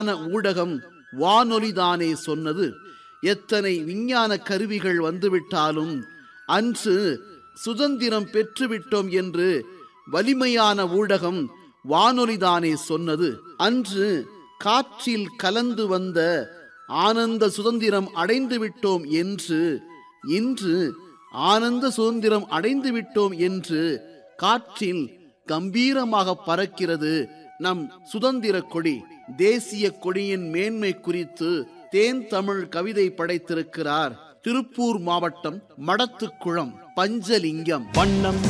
ஊடகம் வானொலிதானே சொன்னது எத்தனை விஞ்ஞான கருவிகள் வந்துவிட்டாலும் அன்று சுதந்திரம் பெற்றுவிட்டோம் என்று வலிமையான ஊடகம் வானொலிதானே சொன்னது அன்று காற்றில் கலந்து வந்த ஆனந்த சுதந்திரம் அடைந்து விட்டோம் என்று இன்று ஆனந்த சுதந்திரம் அடைந்து விட்டோம் என்று காற்றில் கம்பீரமாக பறக்கிறது நம் சுதந்திர கொடி தேசிய கொடியின் மேன்மை குறித்து தேன் தமிழ் கவிதை படைத்திருக்கிறார் திருப்பூர் மாவட்டம் மடத்துக்குளம் பஞ்சலிங்கம் வண்ணம்